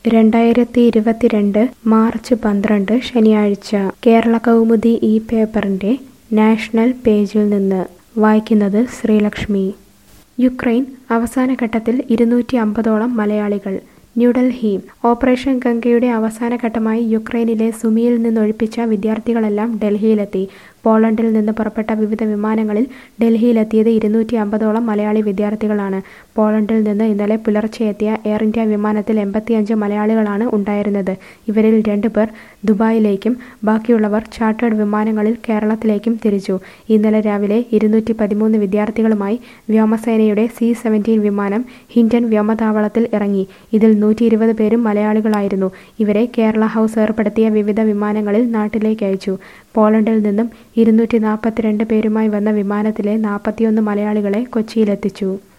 രണ്ടായിരത്തി ഇരുപത്തിരണ്ട് മാർച്ച് പന്ത്രണ്ട് ശനിയാഴ്ച കേരള കൗമുദി ഈ പേപ്പറിന്റെ നാഷണൽ പേജിൽ നിന്ന് വായിക്കുന്നത് ശ്രീലക്ഷ്മി യുക്രൈൻ അവസാന ഘട്ടത്തിൽ ഇരുന്നൂറ്റി അമ്പതോളം മലയാളികൾ ന്യൂഡൽഹി ഓപ്പറേഷൻ ഗംഗയുടെ അവസാന ഘട്ടമായി യുക്രൈനിലെ സുമിയിൽ നിന്നൊഴിപ്പിച്ച വിദ്യാർത്ഥികളെല്ലാം ഡൽഹിയിലെത്തി പോളണ്ടിൽ നിന്ന് പുറപ്പെട്ട വിവിധ വിമാനങ്ങളിൽ ഡൽഹിയിലെത്തിയത് ഇരുന്നൂറ്റി അമ്പതോളം മലയാളി വിദ്യാർത്ഥികളാണ് പോളണ്ടിൽ നിന്ന് ഇന്നലെ പുലർച്ചെ എത്തിയ എയർ ഇന്ത്യ വിമാനത്തിൽ എൺപത്തിയഞ്ച് മലയാളികളാണ് ഉണ്ടായിരുന്നത് ഇവരിൽ രണ്ടുപേർ ദുബായിലേക്കും ബാക്കിയുള്ളവർ ചാർട്ടേഡ് വിമാനങ്ങളിൽ കേരളത്തിലേക്കും തിരിച്ചു ഇന്നലെ രാവിലെ ഇരുന്നൂറ്റി പതിമൂന്ന് വിദ്യാർത്ഥികളുമായി വ്യോമസേനയുടെ സി സെവൻറ്റീൻ വിമാനം ഹിൻഡൻ വ്യോമതാവളത്തിൽ ഇറങ്ങി ഇതിൽ നൂറ്റി ഇരുപത് പേരും മലയാളികളായിരുന്നു ഇവരെ കേരള ഹൗസ് ഏർപ്പെടുത്തിയ വിവിധ വിമാനങ്ങളിൽ നാട്ടിലേക്ക് അയച്ചു പോളണ്ടിൽ നിന്നും ഇരുന്നൂറ്റി നാൽപ്പത്തിരണ്ട് പേരുമായി വന്ന വിമാനത്തിലെ നാൽപ്പത്തിയൊന്ന് മലയാളികളെ കൊച്ചിയിലെത്തിച്ചു